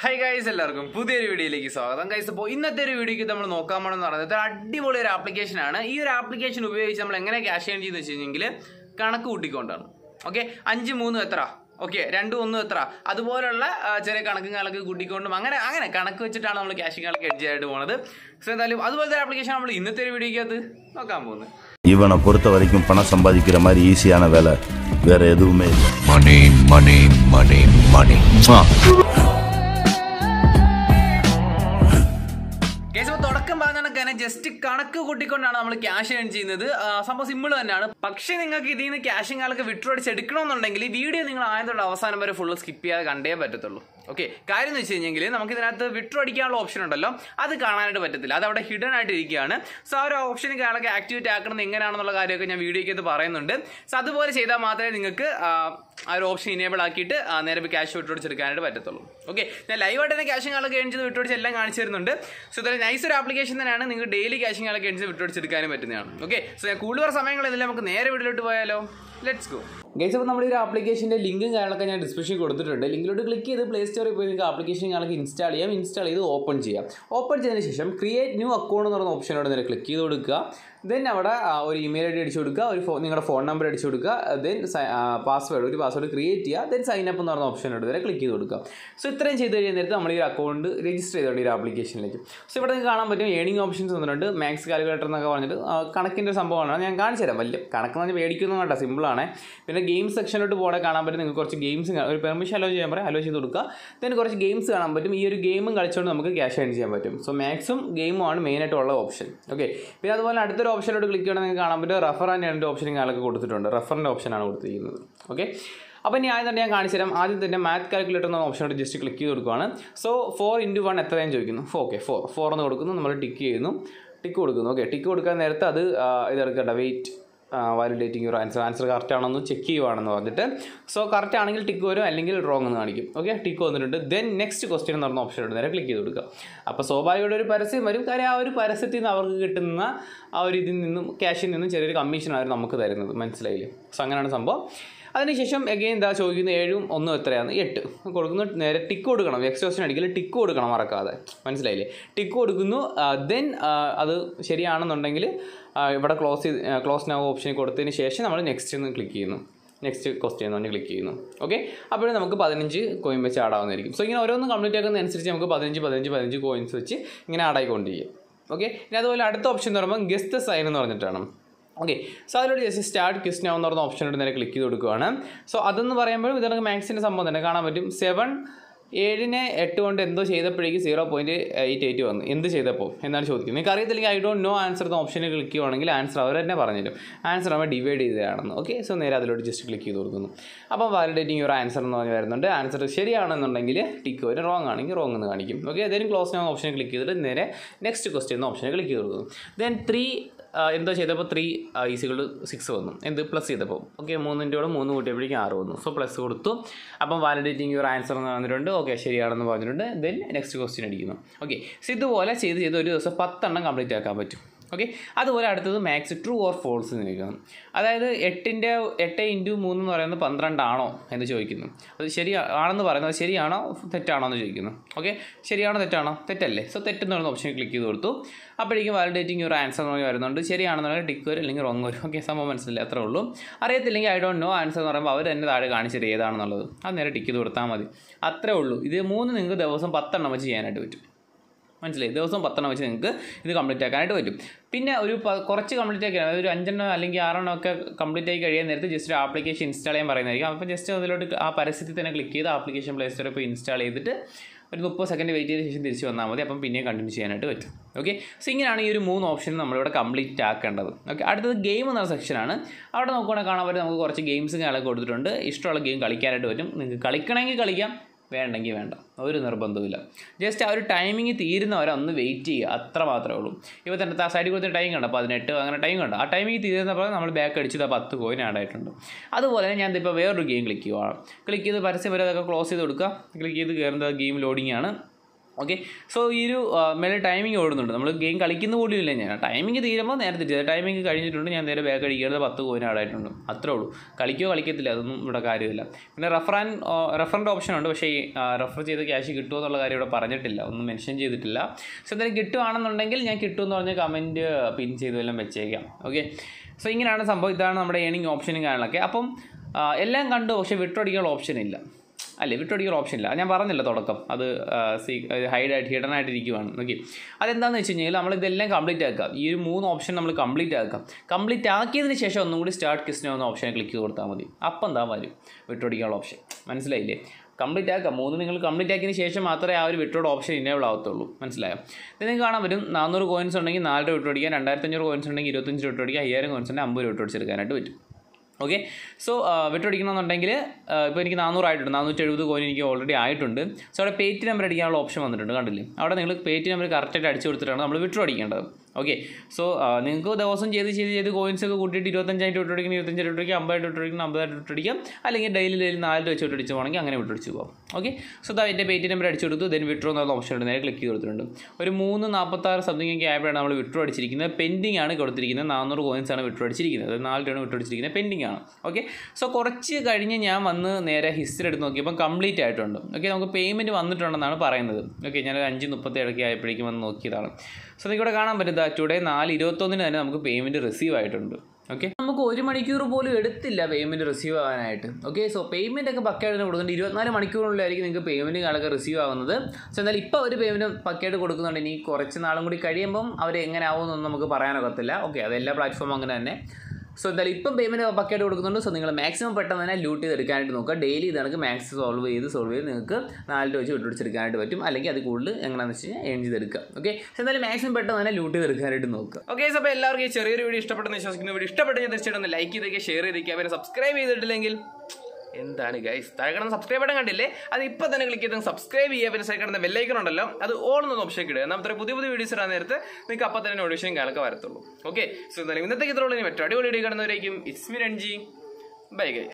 High guys എല്ലാവർക്കും പുതിയൊരു വീഡിയോയിലേക്ക് സ്വാഗതം ഗൈസ് അപ്പോൾ ഇന്നത്തെ ഒരു വീഡിയോക്ക് നമ്മൾ നോക്കാൻ പോകണമെന്ന് പറയുന്നത് ഒരു അടിപൊളി ഒരു ആപ്ലിക്കേഷൻ ആണ് ഈ ഒരു ആപ്ലിക്കേഷൻ ഉപയോഗിച്ച് നമ്മൾ എങ്ങനെ ക്യാഷ് ചെയ്യാൻ ചെയ്യുന്നത് വെച്ച് കഴിഞ്ഞെങ്കിൽ കണക്ക് കൂട്ടിക്കൊണ്ടാണ് ഓക്കെ അഞ്ച് മൂന്ന് എത്ര ഓക്കെ രണ്ടും ഒന്നും എത്ര അതുപോലുള്ള ആ, ചെറിയ കണക്കും കണക്ക് കൂട്ടിക്കൊണ്ടും അങ്ങനെ അങ്ങനെ കണക്ക് വെച്ചിട്ടാണ് നമ്മൾ ക്യാഷിംഗ് കണക്ക് എഡ്ജ് ആയിട്ട് പോകുന്നത് സോ എന്തായാലും അതുപോലത്തെ ആപ്ലിക്കേഷൻ നമ്മൾ ഇന്നത്തെ ഒരു വീഡിയോക്കകത്ത് നോക്കാൻ പോകുന്നത് இவனை பொறுத்த வரைக்கும் பணம் சம்பாதிக்கிற மாதிரி ஈஸியான வேலை வேற எதுவுமே இல்லை Money, money, money, money. Case അപ്പോൾ തുടക്കം പറഞ്ഞ കണക്ക് ജസ്റ്റ് കണക്ക് കൂട്ടിക്കൊണ്ടാണ് നമ്മൾ ക്യാഷ് ഏൺ ചെയ്യുന്നത് ആ, സംഭവം സിമ്പിൾ തന്നെയാണ് പക്ഷേ നിങ്ങൾക്ക് ഇതിൽ നിന്ന് ക്യാഷും കാലൊക്കെ വിട്രോ അടിച്ച് എടുക്കണമെന്നുണ്ടെങ്കിൽ ഈ വീഡിയോ നിങ്ങൾ ആദ്യം തൊട്ട് അവസാനം വരെ ഫുള്ള് സ്കിപ്പ് ചെയ്യാതെ കണ്ടേ പറ്റത്തുള്ളൂ ഓക്കെ കാര്യം എന്ന് വെച്ച് കഴിഞ്ഞെങ്കിൽ നമുക്ക് ഇതിനകത്ത് വിട്രോ അടിക്കാനുള്ള ഓപ്ഷൻ ഉണ്ടല്ലോ അത് കാണാനായിട്ട് പറ്റത്തില്ല അത് അവിടെ ഹിഡൻ ആയിട്ട് ഇരിക്കുകയാണ് സോ ആ ഒരു ഓപ്ഷൻ കാലൊക്കെ ആക്ടിവേറ്റ് ആക്കുന്നത് എങ്ങനെയാണെന്നുള്ള കാര്യമൊക്കെ ഞാൻ വീഡിയോയ്ക്ക് പറയുന്നുണ്ട് സോ അതുപോലെ ചെയ്താൽ മാത്രമേ നിങ്ങൾക്ക് ആ, ആ ഒരു ഓപ്ഷൻ ഇനേബിൾ ആക്കിയിട്ട് ആ, നേരെ ക്യാഷ് വിട്ടുപിടിച്ചെടുക്കാനായിട്ട് പറ്റത്തുള്ളൂ ഓക്കെ ഞാൻ ലൈവായിട്ട് തന്നെ ക്യാഷും കാലൊക്കെ ഏൺ ചെയ്ത് വിട്ടുപിടിച്ച് എല്ലാം കാണിച്ചു തരുന്നുണ്ട് സോ ഇതൊരു നൈസ് ഒരു ആപ്ലിക്കേഷൻ തന്നെയാണ് നിങ്ങൾക്ക് ഡെയിലി ക്യാഷും കാലൊക്കെ ഏൺ ചെയ്ത് വിട്ടുപിടിച്ചെടുക്കാനും പറ്റുന്നതാണ് ഓക്കെ സോ ഞാൻ കൂടുതൽ സമയങ്ങളില്ല നമുക്ക് നേരെ വീട്ടിലോട്ട് പോയാലോ ലെറ്റ്സ് ഗോ ഗൈസ് അപ്പോൾ നമ്മുടെ ഈ ഒരു ആപ്ലിക്കേഷൻ്റെ ലിങ്കും കാര്യങ്ങളൊക്കെ ഞാൻ ഡിസ്ക്രിപ്ഷൻ കൊടുത്തിട്ടുണ്ട് ലിങ്കിലോട്ട് ക്ലിക്ക് ചെയ്ത് പ്ലേ സ്റ്റോറിൽ പോയി നിങ്ങൾക്ക് ആപ്ലിക്കേഷൻ കാര്യങ്ങളൊക്കെ ഇൻസ്റ്റാൾ ചെയ്യാം ഇൻസ്റ്റാൾ ചെയ്ത് ഓപ്പൺ ചെയ്യാം ഓപ്പൺ ചെയ്തതിന് ശേഷം ക്രിയേറ്റ് ന്യൂ അക്കൗണ്ട് എന്ന് പറയുന്ന ഓപ്ഷനോട് നേരെ ക്ലിക്ക് ചെയ്ത് കൊടുക്കുക ദെൻ അവിടെ ആ, ഒരു ഇമെയിൽ ഐ ഡി അടിച്ചു കൊടുക്കുക ഒരു ഫോ നിങ്ങളുടെ ഫോൺ നമ്പർ അടിച്ചു കൊടുക്കുക ദെൻ പാസ്വേഡ് ഒരു പാസ്വേഡ് ക്രിയേറ്റ് ചെയ്യുക ദെൻ സൈൻ അപ്പ് എന്ന് പറയുന്ന ഓപ്ഷനോട് വരെ ക്ലിക്ക് ചെയ്ത് കൊടുക്കുക സോ ഇത്രയും ചെയ്ത് കഴിയുന്ന നേരത്ത് നമ്മൾ ഈ ഒരു അക്കൗണ്ട് രജിസ്റ്റർ ചെയ്തോണ്ട് ഈ ഒരു ആപ്ലിക്കേഷനിലേക്ക് സോ ഇവിടെ നിങ്ങൾക്ക് കാണാൻ പറ്റും ഏണിംഗ് ഓപ്ഷൻസ് വന്നിട്ടുണ്ട് മാക്സ് കാൽക്കുലേറ്റർ എന്നൊക്കെ പറഞ്ഞിട്ട് ആ, കണക്കിൻ്റെ ഒരു സംഭവമാണ് ഞാൻ കാണിച്ചു തരാം വലിയ കണക്ക് എന്ന് പറഞ്ഞാൽ പേടിക്കുന്നു വേണ്ട സിമ്പിളാണ് പിന്നെ ഗെയിം സെക്ഷനിലോട്ട് പോകണേ കാണാൻ പറ്റും നിങ്ങൾക്ക് കുറച്ച് ഗെയിംസ് ഒരു പെർമിഷൻ അലോ ചെയ്യാൻ പറയാം അലോ ചെയ്ത് കൊടുക്കുക ദെൻ കുറച്ച് ഗെയിംസ് കാണാൻ പറ്റും ഈ ഒരു ഗെയിമും കളിച്ചുകൊണ്ട് നമുക്ക് ക്യാഷ് ഏൺ ചെയ്യാൻ പറ്റും സോ മാക്സും ഗെയിമുമാണ് മെയിനായിട്ടുള്ള ഓപ്ഷൻ ഓക്കെ പിന്നെ അതുപോലെ അടുത്തൊരു ഓപ്ഷനിലോട്ട് ക്ലിക്ക് ചെയ്യണമെങ്കിൽ നിങ്ങൾക്ക് കാണാൻ പറ്റും റെഫർ ആൻഡ് രണ്ട് ഓപ്ഷനും കാലൊക്കെ കൊടുത്തിട്ടുണ്ട് റെഫറിൻ്റെ ഓപ്ഷനാണ് കൊടുത്തിരിക്കുന്നത് ഓക്കെ അപ്പോൾ ഇനി ആദ്യം തന്നെ ഞാൻ കാണിച്ചു തരാം ആദ്യം തന്നെ മാത്ത് കാൽക്കുലേറ്റർ എന്ന ഓപ്ഷനോട് ജസ്റ്റ് ക്ലിക്ക് ചെയ്ത് കൊടുക്കുകയാണ് സോ ഫോർ ഇൻറ്റു വൺ എത്രയും ചോദിക്കുന്നു ഓക്കെ ഫോർ ഫോർ എന്ന് കൊടുക്കുന്നു നമ്മൾ ടിക്ക് ചെയ്യുന്നു ടിക്ക് കൊടുക്കുന്നു ഓക്കെ ടിക്ക് കൊടുക്കാൻ നേരത്തെ അത് ആ, ഇതെടുക്കട്ടെ wait validating your answer answer correct ആണെന്ന് ചെക്ക് ചെയ്യുവാണെന്ന് പറഞ്ഞിട്ട് സോ കറക്റ്റ് ആണെങ്കിൽ ടിക്ക് വരും അല്ലെങ്കിൽ റോങ് എന്ന് കാണിക്കും ഓക്കെ ടിക്ക് വന്നിട്ടുണ്ട് ദെൻ നെക്സ്റ്റ് ക്വസ്റ്റ്യൻ എന്ന് പറഞ്ഞ ഓപ്ഷൻ നേരെ ക്ലിക്ക് ചെയ്ത് കൊടുക്കുക അപ്പോൾ സ്വാഭാവികമായിട്ട് ഒരു പരസ്യം വരും കാര്യം ആ ഒരു പരസ്യത്തിൽ നിന്ന് അവർക്ക് കിട്ടുന്ന ആ ഒരു ഇതിൽ നിന്നും ക്യാഷിൽ നിന്നും ചെറിയൊരു കമ്മീഷനായിരുന്നു നമുക്ക് തരുന്നത് മനസ്സിലായില്ലേ സോ അങ്ങനെയാണ് സംഭവം അതിനുശേഷം എഗെയിൻ എന്താ ചോദിക്കുന്നത് ഏഴും ഒന്നും എത്രയാണ് എട്ട് കൊടുക്കുന്നു നേരെ ടിക്ക് കൊടുക്കണം എക്സ് ക്വസ്റ്റൻ അടിക്കൽ ടിക്ക് കൊടുക്കണം മറക്കാതെ മനസ്സിലായില്ലേ ടിക്ക് കൊടുക്കുന്നു ദെൻ അത് ശരിയാണെന്നുണ്ടെങ്കിൽ ആ, ഇവിടെ ക്ലോസ് ചെയ്ത് ക്ലോസ് നൗ ഓപ്ഷൻ കൊടുത്തതിന് ശേഷം നമ്മൾ നെക്സ്റ്റ് എന്ന് ക്ലിക്ക് ചെയ്യുന്നു നെക്സ്റ്റ് ക്വസ്റ്റ്യൻ എന്ന് പറഞ്ഞ് ക്ലിക്ക് ചെയ്യുന്നു ഓക്കെ അപ്പോഴും നമുക്ക് പതിനഞ്ച് കോയിൻ വെച്ച് ആടാവുന്നതായിരിക്കും സോ ഇങ്ങനെ ഓരോന്നും കംപ്ലീറ്റ് ആക്കുന്നതനുസരിച്ച് നമുക്ക് പതിനഞ്ച് പതിനഞ്ച് പതിനഞ്ച് കോയിൻസ് വെച്ച് ഇങ്ങനെ ആടായിക്കൊണ്ടിരിക്കും ഓക്കെ ഇനി അതുപോലെ അടുത്ത ഓപ്ഷൻ എന്ന് പറയുമ്പോൾ ഗസ്റ്റ് സൈൻ എന്ന് പറഞ്ഞിട്ടാണ് ഓക്കെ സോ അതിലൂടെ ജസ്റ്റ് സ്റ്റാർട്ട് ക്വിസ് നൗ എന്ന് പറഞ്ഞ ഓപ്ഷനോട് നേരെ ക്ലിക്ക് ചെയ്ത് കൊടുക്കുകയാണ് സോ അതെന്ന് പറയുമ്പോൾ ഇത് നമുക്ക് മാക്സിൻ്റെ സംഭവം തന്നെ കാണാൻ പറ്റും സെവൻ ഏഴിനെ എട്ട് കൊണ്ട് എന്തോ ചെയ്തപ്പോഴേക്ക് സീറോ പോയിൻറ്റ് എയ്റ്റ് എയ്റ്റ് വന്നു എന്ത് ചെയ്തപ്പോൾ എന്നാണ് ചോദിക്കുന്നത് നിങ്ങൾക്ക് അറിയത്തില്ലെങ്കിൽ ഐ ഡോണ്ട് നോ ആൻസർ എന്ന ഓപ്ഷനിൽ ക്ലിക്ക് ചെയ്യുവാണെങ്കിൽ ആൻസർ അവർ തന്നെ പറഞ്ഞുതരും ആൻസർ നമ്മൾ ഡിവൈഡ് ചെയ്തതാണെന്ന് ഓക്കെ സോ നേരെ അതിലോട്ട് ജസ്റ്റ് ക്ലിക്ക് ചെയ്ത് കൊടുക്കുന്നു അപ്പോൾ വാലിഡേറ്റിംഗ് ഒരു ആൻസർ എന്ന് പറഞ്ഞ് വരുന്നുണ്ട് ആൻസർ ശരിയാണെന്നുണ്ടെങ്കിൽ ടിക്ക് വരും റോങ് ആണെങ്കിൽ റോങ് എന്ന് കാണിക്കും ഓക്കെ അതിന് ക്ലോസ് നോ ഓപ്ഷൻ ക്ലിക്ക് ചെയ്തിട്ട് നേരെ നെക്സ്റ്റ് ക്വസ്റ്റ്യൻ എന്ന ഓപ്ഷനിൽ ക്ലിക്ക് ചെയ്ത് കൊടുക്കുന്നു ദെൻ ത്രീ എന്തോ ചെയ്തപ്പോൾ ത്രീ ഈസികൾ സിക്സ് വന്നു എന്ത് പ്ലസ് ചെയ്തപ്പോൾ ഓക്കെ മൂന്നിൻ്റെ കൂടെ മൂന്ന് കൂട്ടിയപ്പോഴേക്കും ആറ് വന്നു സോ പ്ലസ് കൊടുത്തു അപ്പം വാലിഡേറ്റിംഗ് യുവർ ആൻസർ എന്ന് പറഞ്ഞിട്ടുണ്ട് ഓക്കെ ശരിയാണെന്ന് പറഞ്ഞിട്ടുണ്ട് ദെൻ നെക്സ്റ്റ് ക്വസ്റ്റ്യൻ അടിക്കുന്നു ഓക്കെ സോ ഇതുപോലെ ചെയ്ത് ചെയ്ത് ഒരു ദിവസം പത്തെണ്ണം കംപ്ലീറ്റ് ആക്കാൻ പറ്റും ഓക്കെ അതുപോലെ അടുത്തത് മാക്സ് ട്രൂ ഓർ ഫോൾസ് എന്ന് ചോദിക്കുന്നു അതായത് എട്ടിൻ്റെ എട്ട് ഇൻറ്റു മൂന്ന് എന്ന് പറയുന്നത് പന്ത്രണ്ടാണോ എന്ന് ചോദിക്കുന്നു അത് ശരി ആണെന്ന് പറയുന്നത് ശരിയാണോ തെറ്റാണോ എന്ന് ചോദിക്കുന്നു ഓക്കെ ശരിയാണോ തെറ്റാണോ തെറ്റല്ലേ സോ തെറ്റെന്ന് പറയുന്ന ഓപ്ഷൻ ക്ലിക്ക് ചെയ്ത് കൊടുത്തു അപ്പോഴേക്കും വാലിഡേറ്റിംഗ് ഒരു ആൻസർ എന്ന് പറഞ്ഞ് വരുന്നുണ്ട് ശരിയാണെന്നുണ്ടെങ്കിൽ ടിക്ക് വരും അല്ലെങ്കിൽ റോങ് വരും ഓക്കെ സംഭവം മനസ്സിലായി അത്രേ ഉള്ളൂ അറിയത്തില്ലെങ്കിൽ ഐ ഡോണ്ട് നോ ആൻസർ എന്ന് പറയുമ്പോൾ അവർ തന്നെ താഴെ കാണിച്ചത് ഏതാണെന്നുള്ളത് അത് നേരെ ടിക്ക് ചെയ്ത് കൊടുത്താൽ മതി അത്രേ ഉള്ളൂ ഇത് മൂന്ന് നിങ്ങൾക്ക് ദിവസം പത്തെണ്ണം വെച്ച് ചെയ്യാനായിട്ട് പറ്റും മനസ്സിലായി ദിവസം പത്തെണ്ണം വെച്ച് നിങ്ങൾക്ക് ഇത് കംപ്ലീറ്റ് ആക്കാനായിട്ട് പറ്റും പിന്നെ ഒരു പ- കുറച്ച് കംപ്ലീറ്റ് ആക്കി അതായത് ഒരു അഞ്ചെണ്ണം അല്ലെങ്കിൽ ആറെണ്ണം ഒക്കെ കംപ്ലീറ്റ് ആയി കഴിയാൻ നേരത്തെ ജസ്റ്റ് ഒരു ആപ്ലിക്കേഷൻ ഇൻസ്റ്റാൾ ചെയ്യാൻ പറയുന്നതായിരിക്കും അപ്പോൾ ജസ്റ്റ് അതിലോട്ട് ആ പരസ്യത്തിൽ തന്നെ ക്ലിക്ക് ചെയ്ത് ആപ്ലിക്കേഷൻ പ്ലേ സ്റ്റോറിൽ പോയി ഇൻസ്റ്റാൾ ചെയ്തിട്ട് ഒരു മുപ്പത് സെക്കൻഡ് വെയിറ്റ് ചെയ്ത ശേഷം തിരിച്ച് വന്നാൽ മതി അപ്പം പിന്നെയും കണ്ടിന്യൂ ചെയ്യാനായിട്ട് പറ്റും ഓക്കെ സോ ഇങ്ങനെയാണ് ഈ ഒരു മൂന്ന് ഓപ്ഷൻ നമ്മളിവിടെ കംപ്ലീറ്റ് ആക്കേണ്ടത് ഓക്കെ അടുത്തത് ഗെയിം എന്ന സെക്ഷനാണ് അവിടെ നോക്കുകയാണെങ്കിൽ കാണാൻ പറ്റും നമുക്ക് കുറച്ച് ഗെയിംസും കാര്യങ്ങളൊക്കെ കൊടുത്തിട്ടുണ്ട് ഇഷ്ടമുള്ള ഗെയിം കളിക്കാനായിട്ട് പറ്റും നിങ്ങൾക്ക് കളിക്കണമെങ്കിൽ കളിക്കാം വേണ്ടെങ്കിൽ വേണ്ട ഒരു നിർബന്ധവുമില്ല ജസ്റ്റ് ആ ഒരു ടൈമിങ് തീരുന്നവരെ ഒന്ന് വെയിറ്റ് ചെയ്യുക അത്ര മാത്രമേ ഉള്ളൂ ഇപ്പോൾ തന്നെ ആ സൈഡിൽ കൊടുത്ത ടൈം കണ്ടോ പതിനെട്ട് അങ്ങനെ ടൈം കണ്ടോ ആ ടൈമിങ് തീരുന്നപ്പോൾ നമ്മൾ ബാക്ക് അടിച്ചത് ആ പത്ത് കോയിൻ ആഡായിട്ടുണ്ട് അതുപോലെ തന്നെ ഞാൻ ഇപ്പോൾ വേറൊരു ഗെയിം ക്ലിക്ക് ചെയ്യുവാണ് ക്ലിക്ക് ചെയ്ത് പരസ്യം വരെ അതൊക്കെ ക്ലോസ് ചെയ്ത് കൊടുക്കുക ക്ലിക്ക് ചെയ്ത് കയറുന്നത് ഗെയിം ലോഡിംഗ് ആണ് ഓക്കെ സോ ഈ ഒരു ആ, മേലെ ടൈമിംഗ് ഓടുന്നുണ്ട് നമ്മൾ ഗെയിം കളിക്കുന്ന പോലും ഇല്ല ഞാൻ ടൈമിംഗ് തീരുമ്പോൾ നേരത്തെ ചെയ്ത് ടൈമിംഗ് കഴിഞ്ഞിട്ടുണ്ട് ഞാൻ നേരെ ബാക്ക് അടിക്കുന്നത് പത്ത് കോയിൻ ആടായിട്ടുണ്ട് അത്രേ ഉള്ളൂ കളിക്കോ കളിക്കത്തില്ല അതൊന്നും ഇവിടെ കാര്യമില്ല പിന്നെ റെഫറാൻ റെഫറിൻ്റെ ഓപ്ഷൻ ഉണ്ട് പക്ഷേ ഈ റെഫർ ചെയ്ത് ക്യാഷ് കിട്ടുമോ എന്നുള്ള കാര്യം ഇവിടെ പറഞ്ഞിട്ടില്ല ഒന്നും മെൻഷൻ ചെയ്തിട്ടില്ല സോ എന്തായാലും കിട്ടുവാണെന്നുണ്ടെങ്കിൽ ഞാൻ കിട്ടുമെന്ന് പറഞ്ഞ് കമൻറ്റ് പിൻ ചെയ്ത് വല്ലതും വെച്ചേക്കാം ഓക്കെ സോ ഇങ്ങനെയാണ് സംഭവം ഇതാണ് നമ്മുടെ ഏണിംഗ് ഓപ്ഷനും കാര്യങ്ങളൊക്കെ അപ്പം ആ, എല്ലാം കണ്ടു പക്ഷേ വിട്ടടിക്കാനുള്ള ഓപ്ഷൻ ഇല്ല അല്ലേ വിട്ടടിക്കാൻ ഓപ്ഷൻ ഇല്ല ഞാൻ പറഞ്ഞില്ല തുടക്കം അത് സീ ഹൈഡായിട്ട് ഹിഡൻ ആയിട്ട് ഇരിക്കുവാണ് ഓക്കെ അതെന്താണെന്ന് വെച്ച് കഴിഞ്ഞാൽ നമ്മൾ ഇതെല്ലാം കംപ്ലീറ്റ് ആക്കാം ഈ ഒരു മൂന്ന് ഓപ്ഷൻ നമ്മൾ കംപ്ലീറ്റ് ആക്കാം കംപ്ലീറ്റ് ആക്കിയതിന് ശേഷം ഒന്നും കൂടി സ്റ്റാർട്ട് കിസ്റ്റിനെ ഒന്ന് ഓപ്ഷൻ ക്ലിക്ക് ചെയ്ത് കൊടുത്താൽ മതി അപ്പം എന്താ വരും വിട്ടടിക്കാനുള്ള ഓപ്ഷൻ മനസ്സിലായില്ലേ കംപ്ലീറ്റ് ആക്കാം മൂന്ന് നിങ്ങൾ കംപ്ലീറ്റ് ആക്കിയതിന് ശേഷം മാത്രമേ ആ ഒരു വിട്ടോട് ഓപ്ഷൻ ഇനേബിൾ ആവത്തുള്ളൂ മനസ്സിലായോ ഇത് നിങ്ങൾക്ക് കാണാൻ പറ്റും നാനൂറ് കോയിൻസ് ഉണ്ടെങ്കിൽ നാല് രൂപ വിട്ടടിക്കാം രണ്ടായിരത്തഞ്ഞൂറ് കോയിൻസ് ഉണ്ടെങ്കിൽ ഇരുപത്തഞ്ച് രൂപ വിട്ടടിക്കാം അയ്യായിരം കോയിൻസ് ഉണ്ടെങ്കിൽ അമ്പത് രൂപ വിട്ടടിച്ചെടുക്കാനായിട്ട് പറ്റും ഓക്കെ സോ വിട്ടടിക്കണമെന്നുണ്ടെങ്കിൽ ഇപ്പോൾ എനിക്ക് നാനൂറായിട്ടുണ്ട് നാനൂറ്റി എഴുപത് കോയിൻ എനിക്ക് ഓൾറെഡി ആയിട്ടുണ്ട് സോ അവിടെ പേറ്റ് നമ്പർ അടിക്കാനുള്ള ഓപ്ഷൻ വന്നിട്ടുണ്ട് കണ്ടില്ലേ അവിടെ നിങ്ങൾ പേറ്റ് നമ്പർ കറക്റ്റായിട്ട് അടിച്ചു കൊടുത്തിട്ടാണ് നമ്മൾ വിട്ടു അടിക്കേണ്ടത് ഓക്കെ സോ നിങ്ങൾക്ക് ദിവസം ചെയ്ത് ചെയ്ത് ചെയ്ത് കോയിൻസ് ഒക്കെ കൂട്ടിയിട്ട് ഇരുപത്തഞ്ചായിട്ട് വിട്ടടിക്കണം ഇരുപത്തഞ്ചായിട്ട് വിട്ടടിക്കാം അമ്പതായിട്ട് വിട്ടടിക്കണം അമ്പതായിട്ട് വിട്ടടിക്കാം അല്ലെങ്കിൽ ഡെയിലി ഡെയിലി നാല് രൂപ വെച്ച് വിട്ടടിച്ച് പോകണമെങ്കിൽ അങ്ങനെ വിട്ടടിച്ച് പോകാം ഓക്കെ സോ അതാ എൻ്റെ പേറ്റ് നമ്പർ അടിച്ചു കൊടുത്തു ദെൻ വിട്രോ എന്നുള്ള ഓപ്ഷൻ ഉണ്ട് നേരെ ക്ലിക്ക് ചെയ്ത് കൊടുത്തിട്ടുണ്ട് ഒരു മൂന്ന് നാൽപ്പത്താറ് സംതിങ് ഒക്കെ ആയപ്പോഴാണ് നമ്മൾ വിട്രോ അടിച്ചിരിക്കുന്നത് പെൻഡിങ് ആണ് കൊടുത്തിരിക്കുന്നത് നാനൂറ് കോയിൻസ് ആണ് വിട്രോ അടിച്ചിരിക്കുന്നത് അത് നാല് രൂപ വിട്രോ അടിച്ചിരിക്കുന്നത് പെൻഡിങ് ആണ് ഓക്കെ സോ കുറച്ച് കഴിഞ്ഞ് ഞാൻ വന്ന് നേരെ ഹിസ്റ്ററി എടുത്ത് നോക്കിയപ്പോൾ കംപ്ലീറ്റ് ആയിട്ടുണ്ട് ഓക്കെ നമുക്ക് പേയ്മെൻറ്റ് വന്നിട്ടുണ്ടെന്നാണ് പറയുന്നത് ഓക്കെ ഞാൻ ഒരു അഞ്ച് മുപ്പത്തേഴൊക്കെ ആയപ്പോഴേക്കും വന്ന് നോക്കിയതാണ് സോ നിങ്ങൾക്ക് ഇവിടെ കാണാൻ പറ്റും ടുഡേ നാല് ഇരുപത്തൊന്നിന് തന്നെ നമുക്ക് പേയ്മെൻറ്റ് റിസീവ് ആയിട്ടുണ്ട് ഓക്കെ നമുക്ക് ഒരു മണിക്കൂർ പോലും എടുത്തില്ല പേയ്മെൻറ്റ് റിസീവ് ആവാനായിട്ട് ഓക്കെ സോ പേയ്മെൻറ്റ് ഒക്കെ പക്കയായിട്ട് കൊടുക്കുന്നുണ്ട് ഇരുപത്തിനാല് മണിക്കൂറിനുള്ളിലായിരിക്കും നിങ്ങൾക്ക് പേയ്മെൻറ്റ് കാലൊക്കെ റിസീവ് ആവുന്നത് സോ എന്നാൽ ഇപ്പോൾ ഒരു പേയ്മെൻറ്റ് പക്കയായിട്ട് കൊടുക്കുന്നുണ്ട് ഇനി കുറച്ച് നാളും കൂടി കഴിയുമ്പം അവർ എങ്ങനെ ആവുമെന്നൊന്നും നമുക്ക് പറയാനൊക്കത്തില്ല ഓക്കെ അത് എല്ലാ പ്ലാറ്റ്ഫോമും അങ്ങനെ തന്നെ സോ എന്തായാലും ഇപ്പം പേയ്മെൻറ്റ് പക്കയായിട്ട് കൊടുക്കുന്നുണ്ട് സോ നിങ്ങൾ മാക്സിമം പെട്ടെന്ന് തന്നെ ലൂട്ട് ചെയ്ത് എടുക്കാനായിട്ട് നോക്കുക ഡെയിലി ഇത് കണക്ക് മാക്സ് സോൾവ് ചെയ്ത് സോൾവ് ചെയ്ത് നിങ്ങൾക്ക് നാല് രൂപ വെച്ച് വിട്ടുപിടിച്ചെടുക്കാനായിട്ട് പറ്റും അല്ലെങ്കിൽ അത് കൂടുതൽ എങ്ങനെയാണെന്ന് വെച്ച് കഴിഞ്ഞാൽ ഏൺ ചെയ്തെടുക്കുക ഓക്കെ സോ എന്തായാലും മാക്സിമം പെട്ടെന്ന് തന്നെ ലൂട്ട് ചെയ്തെടുക്കാനായിട്ട് നോക്കുക ഓക്കെ സോ അപ്പോൾ എല്ലാവർക്കും ഈ ചെറിയൊരു വീഡിയോ ഇഷ്ടപ്പെട്ടെന്ന് വിശ്വസിക്കുന്നു വീഡിയോ ഇഷ്ടപ്പെട്ട് ഞാൻ തീർച്ചയായിട്ടും ഒന്ന് ലൈക്ക് ചെയ്തേക്കുക ഷെയർ ചെയ്തേക്കുക പിന്നെ സബ്സ്ക്രൈബ് ചെയ്തിട്ടില്ലെങ്കിൽ എന്താണ് ഗൈസ് താഴെ കിടന്ന സബ്സ്ക്രൈബ് ബട്ടൺ കണ്ടില്ലേ അത് ഇപ്പൊ തന്നെ ക്ലിക്ക് ചെയ്ത് സബ്സ്ക്രൈബ് ചെയ്യുക പിന്നെ സൈഡ് കിടന്ന ബെല്ലൈക്കൺ ഉണ്ടല്ലോ അത് ഓൾ എന്ന ഓപ്ഷൻ ഇടുക നമുക്ക് പുതിയ പുതിയ വീഡിയോസ് ഇടാൻ നേരത്ത് നിങ്ങൾക്ക് അപ്പം തന്നെ നോട്ടിഫിക്കേഷൻ കാലൊക്കെ വരത്തുള്ളൂ ഓക്കെ സോ എന്തായാലും ഇന്നത്തെ ഇത്രയുള്ളൂ ഇനി മറ്റു അടിപൊളി വീഡിയോ കാണുന്നവരേക്കും it's me Ranji bye Guy